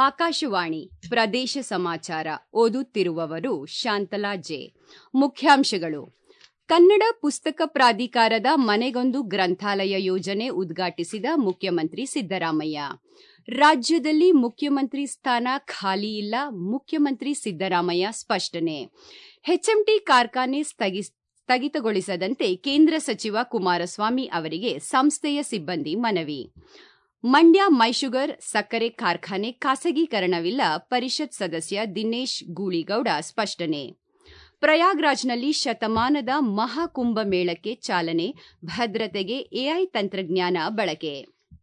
ಆಕಾಶವಾಣಿ ಪ್ರದೇಶ ಸಮಾಚಾರ ಓದುತ್ತಿರುವವರು ಶಾಂತಲಾ ಜೆ ಮುಖ್ಯಾಂಶಗಳು ಕನ್ನಡ ಪುಸ್ತಕ ಪ್ರಾಧಿಕಾರದ ಮನೆಗೊಂದು ಗ್ರಂಥಾಲಯ ಯೋಜನೆ ಉದ್ಘಾಟಿಸಿದ ಮುಖ್ಯಮಂತ್ರಿ ಸಿದ್ದರಾಮಯ್ಯ ರಾಜ್ಯದಲ್ಲಿ ಮುಖ್ಯಮಂತ್ರಿ ಸ್ಥಾನ ಖಾಲಿ ಇಲ್ಲ ಮುಖ್ಯಮಂತ್ರಿ ಸಿದ್ದರಾಮಯ್ಯ ಸ್ಪಷ್ಟನೆ ಹೆಚ್ಎಂಟಿ ಕಾರ್ಖಾನೆ ಸ್ಥಗಿತಗೊಳಿಸದಂತೆ ಕೇಂದ್ರ ಸಚಿವ ಕುಮಾರಸ್ವಾಮಿ ಅವರಿಗೆ ಸಂಸ್ಥೆಯ ಸಿಬ್ಬಂದಿ ಮನವಿ ಮಂಡ್ಯ ಮೈಶುಗರ್ ಸಕ್ಕರೆ ಕಾರ್ಖಾನೆ ಖಾಸಗೀಕರಣವಿಲ್ಲ ಪರಿಷತ್ ಸದಸ್ಯ ದಿನೇಶ್ ಗೂಳಿಗೌಡ ಸ್ಪಷ್ಟನೆ ಪ್ರಯಾಗ್ರಾಜ್ನಲ್ಲಿ ಶತಮಾನದ ಮಹಾಕುಂಭ ಮೇಳಕ್ಕೆ ಚಾಲನೆ ಭದ್ರತೆಗೆ ಎಐ ತಂತ್ರಜ್ಞಾನ ಬಳಕೆ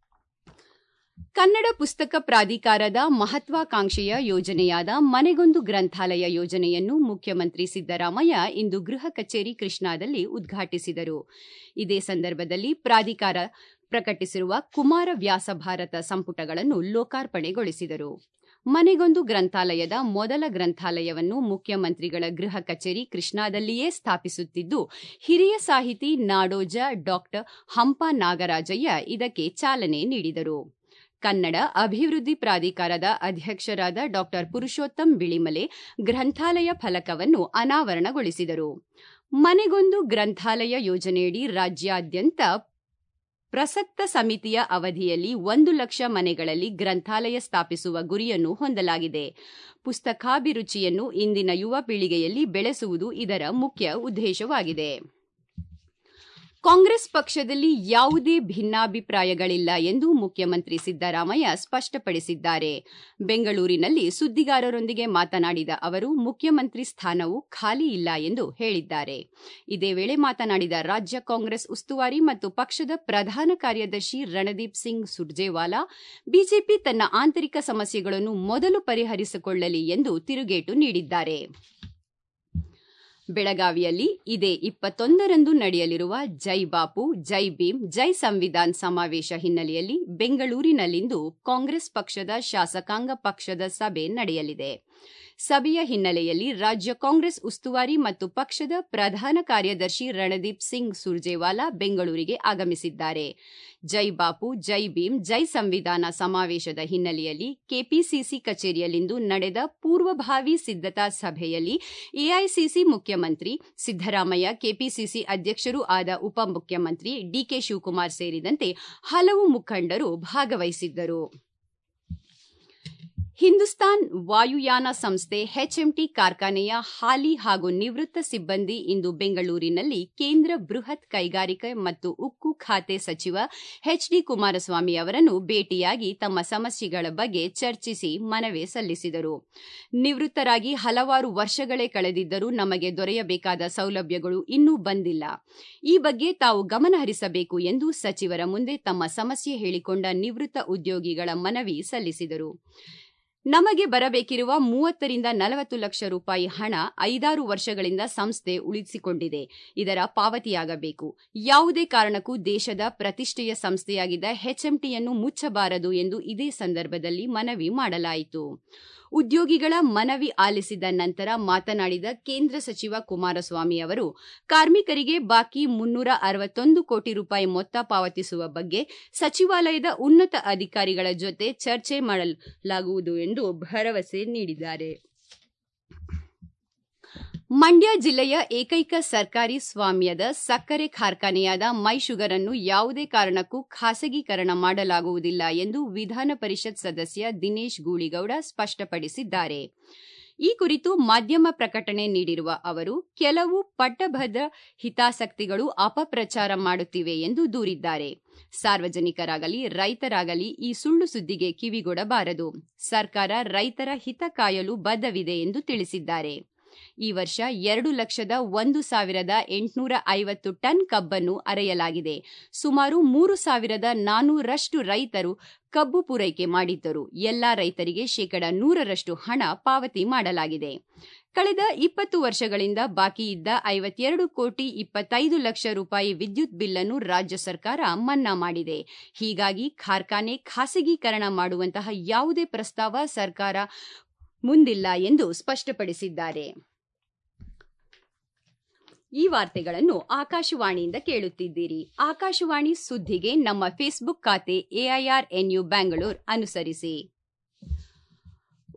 ಕನ್ನಡ ಪುಸ್ತಕ ಪ್ರಾಧಿಕಾರದ ಮಹತ್ವಾಕಾಂಕ್ಷೆಯ ಯೋಜನೆಯಾದ ಮನೆಗೊಂದು ಗ್ರಂಥಾಲಯ ಯೋಜನೆಯನ್ನು ಮುಖ್ಯಮಂತ್ರಿ ಸಿದ್ದರಾಮಯ್ಯ ಇಂದು ಗೃಹ ಕಚೇರಿ ಕೃಷ್ಣಾದಲ್ಲಿ ಉದ್ಘಾಟಿಸಿದರು ಇದೇ ಸಂದರ್ಭದಲ್ಲಿ ಪ್ರಾಧಿಕಾರ ಪ್ರಕಟಿಸಿರುವ ಕುಮಾರ ವ್ಯಾಸ ಭಾರತ ಸಂಪುಟಗಳನ್ನು ಲೋಕಾರ್ಪಣೆಗೊಳಿಸಿದರು ಮನೆಗೊಂದು ಗ್ರಂಥಾಲಯದ ಮೊದಲ ಗ್ರಂಥಾಲಯವನ್ನು ಮುಖ್ಯಮಂತ್ರಿಗಳ ಗೃಹ ಕಚೇರಿ ಕೃಷ್ಣಾದಲ್ಲಿಯೇ ಸ್ಥಾಪಿಸುತ್ತಿದ್ದು ಹಿರಿಯ ಸಾಹಿತಿ ನಾಡೋಜ ಡಾಕ್ಟರ್ ಹಂಪ ನಾಗರಾಜಯ್ಯ ಇದಕ್ಕೆ ಚಾಲನೆ ನೀಡಿದರು ಕನ್ನಡ ಅಭಿವೃದ್ಧಿ ಪ್ರಾಧಿಕಾರದ ಅಧ್ಯಕ್ಷರಾದ ಡಾಕ್ಟರ್ ಪುರುಷೋತ್ತಮ್ ಬಿಳಿಮಲೆ ಗ್ರಂಥಾಲಯ ಫಲಕವನ್ನು ಅನಾವರಣಗೊಳಿಸಿದರು ಮನೆಗೊಂದು ಗ್ರಂಥಾಲಯ ಯೋಜನೆಯಡಿ ರಾಜ್ಯಾದ್ಯಂತ ಪ್ರಸಕ್ತ ಸಮಿತಿಯ ಅವಧಿಯಲ್ಲಿ ಒಂದು ಲಕ್ಷ ಮನೆಗಳಲ್ಲಿ ಗ್ರಂಥಾಲಯ ಸ್ಥಾಪಿಸುವ ಗುರಿಯನ್ನು ಹೊಂದಲಾಗಿದೆ ಪುಸ್ತಕಾಭಿರುಚಿಯನ್ನು ಇಂದಿನ ಯುವ ಪೀಳಿಗೆಯಲ್ಲಿ ಬೆಳೆಸುವುದು ಇದರ ಮುಖ್ಯ ಉದ್ದೇಶವಾಗಿದೆ ಕಾಂಗ್ರೆಸ್ ಪಕ್ಷದಲ್ಲಿ ಯಾವುದೇ ಭಿನ್ನಾಭಿಪ್ರಾಯಗಳಿಲ್ಲ ಎಂದು ಮುಖ್ಯಮಂತ್ರಿ ಸಿದ್ದರಾಮಯ್ಯ ಸ್ಪಷ್ಟಪಡಿಸಿದ್ದಾರೆ ಬೆಂಗಳೂರಿನಲ್ಲಿ ಸುದ್ದಿಗಾರರೊಂದಿಗೆ ಮಾತನಾಡಿದ ಅವರು ಮುಖ್ಯಮಂತ್ರಿ ಸ್ಥಾನವು ಖಾಲಿ ಇಲ್ಲ ಎಂದು ಹೇಳಿದ್ದಾರೆ ಇದೇ ವೇಳೆ ಮಾತನಾಡಿದ ರಾಜ್ಯ ಕಾಂಗ್ರೆಸ್ ಉಸ್ತುವಾರಿ ಮತ್ತು ಪಕ್ಷದ ಪ್ರಧಾನ ಕಾರ್ಯದರ್ಶಿ ರಣದೀಪ್ ಸಿಂಗ್ ಸುರ್ಜೇವಾಲಾ ಬಿಜೆಪಿ ತನ್ನ ಆಂತರಿಕ ಸಮಸ್ಯೆಗಳನ್ನು ಮೊದಲು ಪರಿಹರಿಸಿಕೊಳ್ಳಲಿ ಎಂದು ತಿರುಗೇಟು ನೀಡಿದ್ದಾರೆ ಬೆಳಗಾವಿಯಲ್ಲಿ ಇದೇ ಇಪ್ಪತ್ತೊಂದರಂದು ನಡೆಯಲಿರುವ ಜೈ ಬಾಪು ಜೈ ಭೀಮ್ ಜೈ ಸಂವಿಧಾನ್ ಸಮಾವೇಶ ಹಿನ್ನೆಲೆಯಲ್ಲಿ ಬೆಂಗಳೂರಿನಲ್ಲಿಂದು ಕಾಂಗ್ರೆಸ್ ಪಕ್ಷದ ಶಾಸಕಾಂಗ ಪಕ್ಷದ ಸಭೆ ನಡೆಯಲಿದೆ ಸಭೆಯ ಹಿನ್ನೆಲೆಯಲ್ಲಿ ರಾಜ್ಯ ಕಾಂಗ್ರೆಸ್ ಉಸ್ತುವಾರಿ ಮತ್ತು ಪಕ್ಷದ ಪ್ರಧಾನ ಕಾರ್ಯದರ್ಶಿ ರಣದೀಪ್ ಸಿಂಗ್ ಸುರ್ಜೇವಾಲಾ ಬೆಂಗಳೂರಿಗೆ ಆಗಮಿಸಿದ್ದಾರೆ ಜೈ ಬಾಪು ಜೈ ಭೀಮ್ ಜೈ ಸಂವಿಧಾನ ಸಮಾವೇಶದ ಹಿನ್ನೆಲೆಯಲ್ಲಿ ಕೆಪಿಸಿಸಿ ಕಚೇರಿಯಲ್ಲಿಂದು ನಡೆದ ಪೂರ್ವಭಾವಿ ಸಿದ್ದತಾ ಸಭೆಯಲ್ಲಿ ಎಐಸಿಸಿ ಮುಖ್ಯಮಂತ್ರಿ ಸಿದ್ದರಾಮಯ್ಯ ಕೆಪಿಸಿಸಿ ಅಧ್ಯಕ್ಷರೂ ಆದ ಉಪಮುಖ್ಯಮಂತ್ರಿ ಡಿಕೆ ಶಿವಕುಮಾರ್ ಸೇರಿದಂತೆ ಹಲವು ಮುಖಂಡರು ಭಾಗವಹಿಸಿದ್ದರು ಹಿಂದೂಸ್ತಾನ್ ವಾಯುಯಾನ ಸಂಸ್ಥೆ ಎಚ್ಎಂಟಿ ಕಾರ್ಖಾನೆಯ ಹಾಲಿ ಹಾಗೂ ನಿವೃತ್ತ ಸಿಬ್ಬಂದಿ ಇಂದು ಬೆಂಗಳೂರಿನಲ್ಲಿ ಕೇಂದ್ರ ಬೃಹತ್ ಕೈಗಾರಿಕೆ ಮತ್ತು ಉಕ್ಕು ಖಾತೆ ಸಚಿವ ಎಚ್ಡಿ ಕುಮಾರಸ್ವಾಮಿ ಅವರನ್ನು ಭೇಟಿಯಾಗಿ ತಮ್ಮ ಸಮಸ್ಯೆಗಳ ಬಗ್ಗೆ ಚರ್ಚಿಸಿ ಮನವಿ ಸಲ್ಲಿಸಿದರು ನಿವೃತ್ತರಾಗಿ ಹಲವಾರು ವರ್ಷಗಳೇ ಕಳೆದಿದ್ದರೂ ನಮಗೆ ದೊರೆಯಬೇಕಾದ ಸೌಲಭ್ಯಗಳು ಇನ್ನೂ ಬಂದಿಲ್ಲ ಈ ಬಗ್ಗೆ ತಾವು ಗಮನಹರಿಸಬೇಕು ಎಂದು ಸಚಿವರ ಮುಂದೆ ತಮ್ಮ ಸಮಸ್ಯೆ ಹೇಳಿಕೊಂಡ ನಿವೃತ್ತ ಉದ್ಯೋಗಿಗಳ ಮನವಿ ಸಲ್ಲಿಸಿದರು ನಮಗೆ ಬರಬೇಕಿರುವ ಮೂವತ್ತರಿಂದ ನಲವತ್ತು ಲಕ್ಷ ರೂಪಾಯಿ ಹಣ ಐದಾರು ವರ್ಷಗಳಿಂದ ಸಂಸ್ಥೆ ಉಳಿಸಿಕೊಂಡಿದೆ ಇದರ ಪಾವತಿಯಾಗಬೇಕು ಯಾವುದೇ ಕಾರಣಕ್ಕೂ ದೇಶದ ಪ್ರತಿಷ್ಠೆಯ ಸಂಸ್ಥೆಯಾಗಿದ್ದ ಎಚ್ಎಂಟಿಯನ್ನು ಮುಚ್ಚಬಾರದು ಎಂದು ಇದೇ ಸಂದರ್ಭದಲ್ಲಿ ಮನವಿ ಮಾಡಲಾಯಿತು ಉದ್ಯೋಗಿಗಳ ಮನವಿ ಆಲಿಸಿದ ನಂತರ ಮಾತನಾಡಿದ ಕೇಂದ್ರ ಸಚಿವ ಕುಮಾರಸ್ವಾಮಿ ಅವರು ಕಾರ್ಮಿಕರಿಗೆ ಬಾಕಿ ಮುನ್ನೂರ ಅರವತ್ತೊಂದು ಕೋಟಿ ರೂಪಾಯಿ ಮೊತ್ತ ಪಾವತಿಸುವ ಬಗ್ಗೆ ಸಚಿವಾಲಯದ ಉನ್ನತ ಅಧಿಕಾರಿಗಳ ಜೊತೆ ಚರ್ಚೆ ಮಾಡಲಾಗುವುದು ಎಂದು ಭರವಸೆ ನೀಡಿದ್ದಾರೆ ಮಂಡ್ಯ ಜಿಲ್ಲೆಯ ಏಕೈಕ ಸರ್ಕಾರಿ ಸ್ವಾಮ್ಯದ ಸಕ್ಕರೆ ಕಾರ್ಖಾನೆಯಾದ ಮೈಶುಗರ್ ಅನ್ನು ಯಾವುದೇ ಕಾರಣಕ್ಕೂ ಖಾಸಗೀಕರಣ ಮಾಡಲಾಗುವುದಿಲ್ಲ ಎಂದು ವಿಧಾನ ಪರಿಷತ್ ಸದಸ್ಯ ದಿನೇಶ್ ಗೂಳಿಗೌಡ ಸ್ಪಷ್ಟಪಡಿಸಿದ್ದಾರೆ ಈ ಕುರಿತು ಮಾಧ್ಯಮ ಪ್ರಕಟಣೆ ನೀಡಿರುವ ಅವರು ಕೆಲವು ಪಟ್ಟಭದ್ರ ಹಿತಾಸಕ್ತಿಗಳು ಅಪಪ್ರಚಾರ ಮಾಡುತ್ತಿವೆ ಎಂದು ದೂರಿದ್ದಾರೆ ಸಾರ್ವಜನಿಕರಾಗಲಿ ರೈತರಾಗಲಿ ಈ ಸುಳ್ಳು ಸುದ್ದಿಗೆ ಕಿವಿಗೊಡಬಾರದು ಸರ್ಕಾರ ರೈತರ ಹಿತ ಕಾಯಲು ಬದ್ಧವಿದೆ ಎಂದು ತಿಳಿಸಿದ್ದಾರೆ ಈ ವರ್ಷ ಎರಡು ಲಕ್ಷದ ಒಂದು ಸಾವಿರದ ಎಂಟುನೂರ ಐವತ್ತು ಟನ್ ಕಬ್ಬನ್ನು ಅರೆಯಲಾಗಿದೆ ಸುಮಾರು ಮೂರು ಸಾವಿರದ ನಾನೂರಷ್ಟು ರೈತರು ಕಬ್ಬು ಪೂರೈಕೆ ಮಾಡಿದ್ದರು ಎಲ್ಲಾ ರೈತರಿಗೆ ಶೇಕಡ ನೂರರಷ್ಟು ಹಣ ಪಾವತಿ ಮಾಡಲಾಗಿದೆ ಕಳೆದ ಇಪ್ಪತ್ತು ವರ್ಷಗಳಿಂದ ಬಾಕಿ ಇದ್ದ ಐವತ್ತೆರಡು ಕೋಟಿ ಇಪ್ಪತ್ತೈದು ಲಕ್ಷ ರೂಪಾಯಿ ವಿದ್ಯುತ್ ಬಿಲ್ ಅನ್ನು ರಾಜ್ಯ ಸರ್ಕಾರ ಮನ್ನಾ ಮಾಡಿದೆ ಹೀಗಾಗಿ ಕಾರ್ಖಾನೆ ಖಾಸಗೀಕರಣ ಮಾಡುವಂತಹ ಯಾವುದೇ ಪ್ರಸ್ತಾವ ಸರ್ಕಾರ ಮುಂದಿಲ್ಲ ಎಂದು ಸ್ಪಷ್ಟಪಡಿಸಿದ್ದಾರೆ ಈ ವಾರ್ತೆಗಳನ್ನು ಆಕಾಶವಾಣಿಯಿಂದ ಕೇಳುತ್ತಿದ್ದೀರಿ ಆಕಾಶವಾಣಿ ಸುದ್ದಿಗೆ ನಮ್ಮ ಫೇಸ್ಬುಕ್ ಖಾತೆ ಎಐಆರ್ ಎನ್ಯು ಬ್ಯಾಂಗಳೂರ್ ಅನುಸರಿಸಿ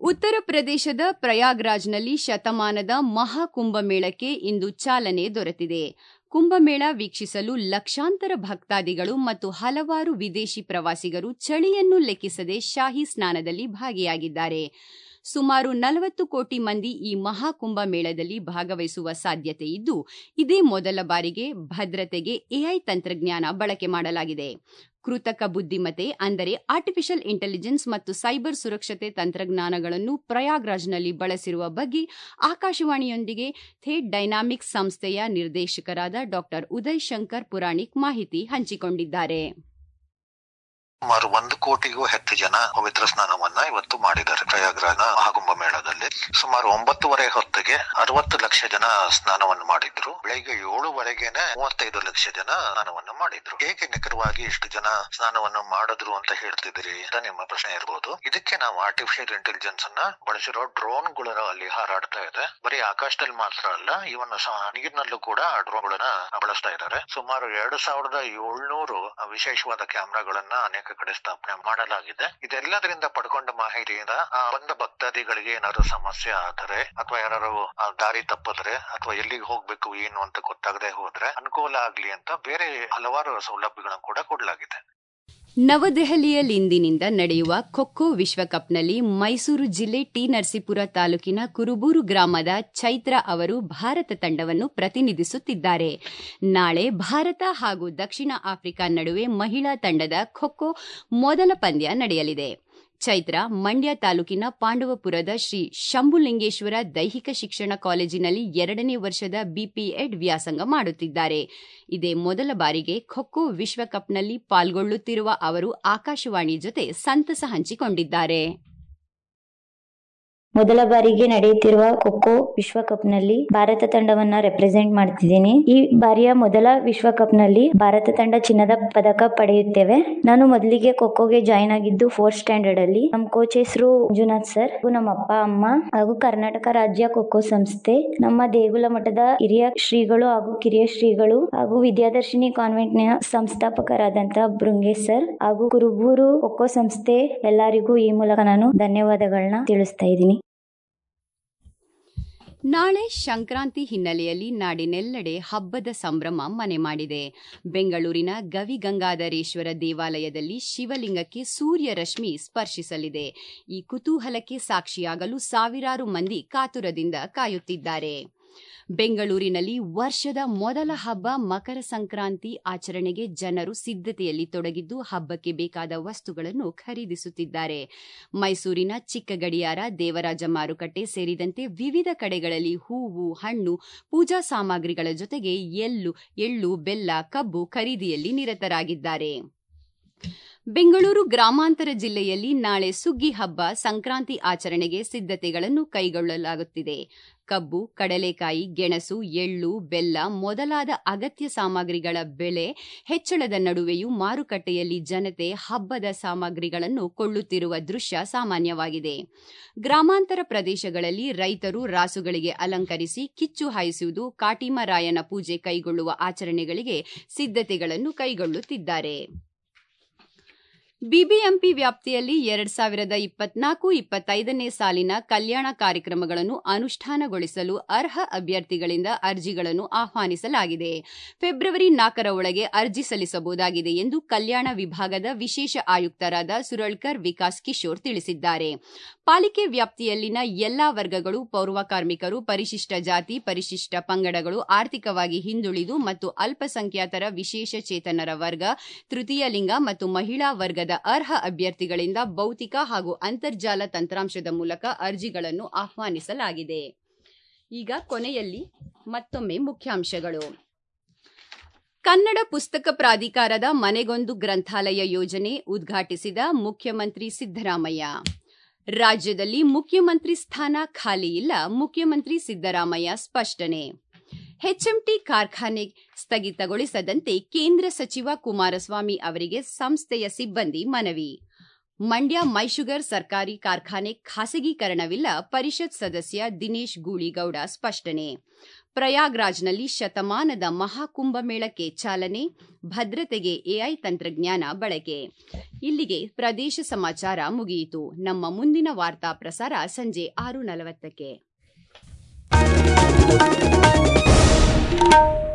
ಉತ್ತರ ಪ್ರದೇಶದ ಪ್ರಯಾಗ್ರಾಜ್ನಲ್ಲಿ ಶತಮಾನದ ಮಹಾಕುಂಭಮೇಳಕ್ಕೆ ಇಂದು ಚಾಲನೆ ದೊರೆತಿದೆ ಕುಂಭಮೇಳ ವೀಕ್ಷಿಸಲು ಲಕ್ಷಾಂತರ ಭಕ್ತಾದಿಗಳು ಮತ್ತು ಹಲವಾರು ವಿದೇಶಿ ಪ್ರವಾಸಿಗರು ಚಳಿಯನ್ನು ಲೆಕ್ಕಿಸದೆ ಶಾಹಿ ಸ್ನಾನದಲ್ಲಿ ಭಾಗಿಯಾಗಿದ್ದಾರೆ ಸುಮಾರು ನಲವತ್ತು ಕೋಟಿ ಮಂದಿ ಈ ಮಹಾಕುಂಭ ಮೇಳದಲ್ಲಿ ಭಾಗವಹಿಸುವ ಸಾಧ್ಯತೆ ಇದ್ದು ಇದೇ ಮೊದಲ ಬಾರಿಗೆ ಭದ್ರತೆಗೆ ಎಐ ತಂತ್ರಜ್ಞಾನ ಬಳಕೆ ಮಾಡಲಾಗಿದೆ ಕೃತಕ ಬುದ್ದಿಮತ್ತೆ ಅಂದರೆ ಆರ್ಟಿಫಿಷಿಯಲ್ ಇಂಟೆಲಿಜೆನ್ಸ್ ಮತ್ತು ಸೈಬರ್ ಸುರಕ್ಷತೆ ತಂತ್ರಜ್ಞಾನಗಳನ್ನು ಪ್ರಯಾಗ್ರಾಜ್ನಲ್ಲಿ ಬಳಸಿರುವ ಬಗ್ಗೆ ಆಕಾಶವಾಣಿಯೊಂದಿಗೆ ಥೇಟ್ ಡೈನಾಮಿಕ್ಸ್ ಸಂಸ್ಥೆಯ ನಿರ್ದೇಶಕರಾದ ಡಾ ಉದಯ್ ಶಂಕರ್ ಪುರಾಣಿಕ್ ಮಾಹಿತಿ ಹಂಚಿಕೊಂಡಿದ್ದಾರೆ ಸುಮಾರು ಒಂದು ಕೋಟಿಗೂ ಹೆಚ್ಚು ಜನ ಪವಿತ್ರ ಸ್ನಾನವನ್ನ ಇವತ್ತು ಮಾಡಿದ್ದಾರೆ ಪ್ರಯಾಗ್ರಾಜ ಮಹಾಕುಂಭ ಮೇಳದಲ್ಲಿ ಸುಮಾರು ಒಂಬತ್ತುವರೆ ಹೊತ್ತಿಗೆ ಅರವತ್ತು ಲಕ್ಷ ಜನ ಸ್ನಾನವನ್ನು ಮಾಡಿದ್ರು ಬೆಳಿಗ್ಗೆ ಏಳುವರೆಗೆನೆ ಮೂವತ್ತೈದು ಲಕ್ಷ ಜನ ಸ್ನಾನವನ್ನು ಮಾಡಿದ್ರು ಹೇಗೆ ನಿಖರವಾಗಿ ಇಷ್ಟು ಜನ ಸ್ನಾನವನ್ನು ಮಾಡಿದ್ರು ಅಂತ ಹೇಳ್ತಿದ್ದೀರಿ ಅಂತ ನಿಮ್ಮ ಪ್ರಶ್ನೆ ಇರಬಹುದು ಇದಕ್ಕೆ ನಾವು ಆರ್ಟಿಫಿಷಿಯಲ್ ಇಂಟೆಲಿಜೆನ್ಸ್ ಅನ್ನ ಬಳಸಿರೋ ಡ್ರೋನ್ ಗಳು ಅಲ್ಲಿ ಹಾರಾಡ್ತಾ ಇದೆ ಬರೀ ಆಕಾಶದಲ್ಲಿ ಮಾತ್ರ ಅಲ್ಲ ಇವನ್ನ ನೀರಿನಲ್ಲೂ ಕೂಡ ಡ್ರೋನ್ ಗಳನ್ನ ಬಳಸ್ತಾ ಇದ್ದಾರೆ ಸುಮಾರು ಎರಡು ಸಾವಿರದ ಏಳ್ನೂರು ವಿಶೇಷವಾದ ಕ್ಯಾಮ್ರಾಗಳನ್ನ ಅನೇಕ ಕಡೆ ಸ್ಥಾಪನೆ ಮಾಡಲಾಗಿದೆ ಇದೆಲ್ಲದರಿಂದ ಪಡ್ಕೊಂಡ ಮಾಹಿತಿಯಿಂದ ಬಂದ ಭಕ್ತಾದಿಗಳಿಗೆ ಏನಾದ್ರು ಸಮಸ್ಯೆ ಆದರೆ ಅಥವಾ ಯಾರು ದಾರಿ ತಪ್ಪಿದ್ರೆ ಅಥವಾ ಎಲ್ಲಿಗೆ ಹೋಗ್ಬೇಕು ಏನು ಅಂತ ಗೊತ್ತಾಗದೆ ಹೋದ್ರೆ ಅನುಕೂಲ ಆಗ್ಲಿ ಅಂತ ಬೇರೆ ಹಲವಾರು ಸೌಲಭ್ಯಗಳನ್ನು ಕೂಡ ಕೊಡಲಾಗಿದೆ ನವದೆಹಲಿಯಲ್ಲಿಂದಿನಿಂದ ನಡೆಯುವ ಖೋಖೋ ವಿಶ್ವಕಪ್ನಲ್ಲಿ ಮೈಸೂರು ಜಿಲ್ಲೆ ಟಿ ನರಸೀಪುರ ತಾಲೂಕಿನ ಕುರುಬೂರು ಗ್ರಾಮದ ಚೈತ್ರ ಅವರು ಭಾರತ ತಂಡವನ್ನು ಪ್ರತಿನಿಧಿಸುತ್ತಿದ್ದಾರೆ ನಾಳೆ ಭಾರತ ಹಾಗೂ ದಕ್ಷಿಣ ಆಫ್ರಿಕಾ ನಡುವೆ ಮಹಿಳಾ ತಂಡದ ಖೋಖೋ ಮೊದಲ ಪಂದ್ಯ ನಡೆಯಲಿದೆ ಚೈತ್ರ ಮಂಡ್ಯ ತಾಲೂಕಿನ ಪಾಂಡವಪುರದ ಶ್ರೀ ಶಂಭುಲಿಂಗೇಶ್ವರ ದೈಹಿಕ ಶಿಕ್ಷಣ ಕಾಲೇಜಿನಲ್ಲಿ ಎರಡನೇ ವರ್ಷದ ಬಿಪಿಎಡ್ ವ್ಯಾಸಂಗ ಮಾಡುತ್ತಿದ್ದಾರೆ ಇದೇ ಮೊದಲ ಬಾರಿಗೆ ಖೋಖೋ ವಿಶ್ವಕಪ್ನಲ್ಲಿ ಪಾಲ್ಗೊಳ್ಳುತ್ತಿರುವ ಅವರು ಆಕಾಶವಾಣಿ ಜೊತೆ ಸಂತಸ ಹಂಚಿಕೊಂಡಿದ್ದಾರೆ ಮೊದಲ ಬಾರಿಗೆ ನಡೆಯುತ್ತಿರುವ ಖೋಖೋ ವಿಶ್ವಕಪ್ನಲ್ಲಿ ಭಾರತ ತಂಡವನ್ನ ರೆಪ್ರೆಸೆಂಟ್ ಮಾಡ್ತಿದ್ದೀನಿ ಈ ಬಾರಿಯ ಮೊದಲ ವಿಶ್ವಕಪ್ನಲ್ಲಿ ಭಾರತ ತಂಡ ಚಿನ್ನದ ಪದಕ ಪಡೆಯುತ್ತೇವೆ ನಾನು ಮೊದಲಿಗೆ ಖೋಖೋಗೆ ಜಾಯಿನ್ ಆಗಿದ್ದು ಫೋರ್ತ್ ಸ್ಟ್ಯಾಂಡರ್ಡ್ ಅಲ್ಲಿ ನಮ್ಮ ಕೋಚ್ ಹೆಸರು ಮಂಜುನಾಥ್ ಸರ್ ನಮ್ಮ ಅಪ್ಪ ಅಮ್ಮ ಹಾಗೂ ಕರ್ನಾಟಕ ರಾಜ್ಯ ಖೋಖೋ ಸಂಸ್ಥೆ ನಮ್ಮ ದೇಗುಲ ಮಠದ ಹಿರಿಯ ಶ್ರೀಗಳು ಹಾಗೂ ಕಿರಿಯ ಶ್ರೀಗಳು ಹಾಗೂ ವಿದ್ಯಾದರ್ಶಿನಿ ಕಾನ್ವೆಂಟ್ ನ ಸಂಸ್ಥಾಪಕರಾದಂತಹ ಬೃಂಗೇಶ್ ಸರ್ ಹಾಗೂ ಕುರುಬೂರು ಖೋಖೋ ಸಂಸ್ಥೆ ಎಲ್ಲರಿಗೂ ಈ ಮೂಲಕ ನಾನು ಧನ್ಯವಾದಗಳನ್ನ ತಿಳಿಸ್ತಾ ಇದ್ದೀನಿ ನಾಳೆ ಸಂಕ್ರಾಂತಿ ಹಿನ್ನೆಲೆಯಲ್ಲಿ ನಾಡಿನೆಲ್ಲೆಡೆ ಹಬ್ಬದ ಸಂಭ್ರಮ ಮನೆ ಮಾಡಿದೆ ಬೆಂಗಳೂರಿನ ಗವಿಗಂಗಾಧರೇಶ್ವರ ದೇವಾಲಯದಲ್ಲಿ ಶಿವಲಿಂಗಕ್ಕೆ ಸೂರ್ಯ ರಶ್ಮಿ ಸ್ಪರ್ಶಿಸಲಿದೆ ಈ ಕುತೂಹಲಕ್ಕೆ ಸಾಕ್ಷಿಯಾಗಲು ಸಾವಿರಾರು ಮಂದಿ ಕಾತುರದಿಂದ ಕಾಯುತ್ತಿದ್ದಾರೆ ಬೆಂಗಳೂರಿನಲ್ಲಿ ವರ್ಷದ ಮೊದಲ ಹಬ್ಬ ಮಕರ ಸಂಕ್ರಾಂತಿ ಆಚರಣೆಗೆ ಜನರು ಸಿದ್ಧತೆಯಲ್ಲಿ ತೊಡಗಿದ್ದು ಹಬ್ಬಕ್ಕೆ ಬೇಕಾದ ವಸ್ತುಗಳನ್ನು ಖರೀದಿಸುತ್ತಿದ್ದಾರೆ ಮೈಸೂರಿನ ಚಿಕ್ಕ ಗಡಿಯಾರ ದೇವರಾಜ ಮಾರುಕಟ್ಟೆ ಸೇರಿದಂತೆ ವಿವಿಧ ಕಡೆಗಳಲ್ಲಿ ಹೂವು ಹಣ್ಣು ಪೂಜಾ ಸಾಮಗ್ರಿಗಳ ಜೊತೆಗೆ ಎಳ್ಳು ಎಳ್ಳು ಬೆಲ್ಲ ಕಬ್ಬು ಖರೀದಿಯಲ್ಲಿ ನಿರತರಾಗಿದ್ದಾರೆ ಬೆಂಗಳೂರು ಗ್ರಾಮಾಂತರ ಜಿಲ್ಲೆಯಲ್ಲಿ ನಾಳೆ ಸುಗ್ಗಿ ಹಬ್ಬ ಸಂಕ್ರಾಂತಿ ಆಚರಣೆಗೆ ಸಿದ್ಧತೆಗಳನ್ನು ಕೈಗೊಳ್ಳಲಾಗುತ್ತಿದೆ ಕಬ್ಬು ಕಡಲೆಕಾಯಿ ಗೆಣಸು ಎಳ್ಳು ಬೆಲ್ಲ ಮೊದಲಾದ ಅಗತ್ಯ ಸಾಮಗ್ರಿಗಳ ಬೆಲೆ ಹೆಚ್ಚಳದ ನಡುವೆಯೂ ಮಾರುಕಟ್ಟೆಯಲ್ಲಿ ಜನತೆ ಹಬ್ಬದ ಸಾಮಗ್ರಿಗಳನ್ನು ಕೊಳ್ಳುತ್ತಿರುವ ದೃಶ್ಯ ಸಾಮಾನ್ಯವಾಗಿದೆ ಗ್ರಾಮಾಂತರ ಪ್ರದೇಶಗಳಲ್ಲಿ ರೈತರು ರಾಸುಗಳಿಗೆ ಅಲಂಕರಿಸಿ ಕಿಚ್ಚು ಹಾಯಿಸುವುದು ಕಾಟಿಮರಾಯನ ಪೂಜೆ ಕೈಗೊಳ್ಳುವ ಆಚರಣೆಗಳಿಗೆ ಸಿದ್ಧತೆಗಳನ್ನು ಕೈಗೊಳ್ಳುತ್ತಿದ್ದಾರೆ ಬಿಬಿಎಂಪಿ ವ್ಯಾಪ್ತಿಯಲ್ಲಿ ಎರಡ್ ಸಾವಿರದ ಇಪ್ಪತ್ನಾಲ್ಕು ಇಪ್ಪತ್ತೈದನೇ ಸಾಲಿನ ಕಲ್ಯಾಣ ಕಾರ್ಯಕ್ರಮಗಳನ್ನು ಅನುಷ್ಠಾನಗೊಳಿಸಲು ಅರ್ಹ ಅಭ್ಯರ್ಥಿಗಳಿಂದ ಅರ್ಜಿಗಳನ್ನು ಆಹ್ವಾನಿಸಲಾಗಿದೆ ಫೆಬ್ರವರಿ ನಾಲ್ಕರ ಒಳಗೆ ಅರ್ಜಿ ಸಲ್ಲಿಸಬಹುದಾಗಿದೆ ಎಂದು ಕಲ್ಯಾಣ ವಿಭಾಗದ ವಿಶೇಷ ಆಯುಕ್ತರಾದ ಸುರಳ್ಕರ್ ವಿಕಾಸ್ ಕಿಶೋರ್ ತಿಳಿಸಿದ್ದಾರೆ ಪಾಲಿಕೆ ವ್ಯಾಪ್ತಿಯಲ್ಲಿನ ಎಲ್ಲಾ ವರ್ಗಗಳು ಪೌರ್ವ ಕಾರ್ಮಿಕರು ಪರಿಶಿಷ್ಟ ಜಾತಿ ಪರಿಶಿಷ್ಟ ಪಂಗಡಗಳು ಆರ್ಥಿಕವಾಗಿ ಹಿಂದುಳಿದು ಮತ್ತು ಅಲ್ಪಸಂಖ್ಯಾತರ ವಿಶೇಷ ಚೇತನರ ವರ್ಗ ತೃತೀಯ ಲಿಂಗ ಮತ್ತು ಮಹಿಳಾ ವರ್ಗದ ಅರ್ಹ ಅಭ್ಯರ್ಥಿಗಳಿಂದ ಭೌತಿಕ ಹಾಗೂ ಅಂತರ್ಜಾಲ ತಂತ್ರಾಂಶದ ಮೂಲಕ ಅರ್ಜಿಗಳನ್ನು ಆಹ್ವಾನಿಸಲಾಗಿದೆ ಈಗ ಕೊನೆಯಲ್ಲಿ ಮತ್ತೊಮ್ಮೆ ಮುಖ್ಯಾಂಶಗಳು ಕನ್ನಡ ಪುಸ್ತಕ ಪ್ರಾಧಿಕಾರದ ಮನೆಗೊಂದು ಗ್ರಂಥಾಲಯ ಯೋಜನೆ ಉದ್ಘಾಟಿಸಿದ ಮುಖ್ಯಮಂತ್ರಿ ಸಿದ್ದರಾಮಯ್ಯ ರಾಜ್ಯದಲ್ಲಿ ಮುಖ್ಯಮಂತ್ರಿ ಸ್ಥಾನ ಖಾಲಿ ಇಲ್ಲ ಮುಖ್ಯಮಂತ್ರಿ ಸಿದ್ದರಾಮಯ್ಯ ಸ್ಪಷ್ಟನೆ ಹೆಚ್ಎಂಟಿ ಕಾರ್ಖಾನೆ ಸ್ಥಗಿತಗೊಳಿಸದಂತೆ ಕೇಂದ್ರ ಸಚಿವ ಕುಮಾರಸ್ವಾಮಿ ಅವರಿಗೆ ಸಂಸ್ಥೆಯ ಸಿಬ್ಬಂದಿ ಮನವಿ ಮಂಡ್ಯ ಮೈಶುಗರ್ ಸರ್ಕಾರಿ ಕಾರ್ಖಾನೆ ಖಾಸಗೀಕರಣವಿಲ್ಲ ಪರಿಷತ್ ಸದಸ್ಯ ದಿನೇಶ್ ಗೂಳಿಗೌಡ ಸ್ಪಷ್ಟನೆ ಪ್ರಯಾಗ್ರಾಜ್ನಲ್ಲಿ ಶತಮಾನದ ಮಹಾಕುಂಭಮೇಳಕ್ಕೆ ಚಾಲನೆ ಭದ್ರತೆಗೆ ಎಐ ತಂತ್ರಜ್ಞಾನ ಬಳಕೆ ಇಲ್ಲಿಗೆ ಪ್ರದೇಶ ಸಮಾಚಾರ ಮುಗಿಯಿತು ನಮ್ಮ ಮುಂದಿನ ವಾರ್ತಾ ಪ್ರಸಾರ ಸಂಜೆ ಆರು ನಲವತ್ತಕ್ಕೆ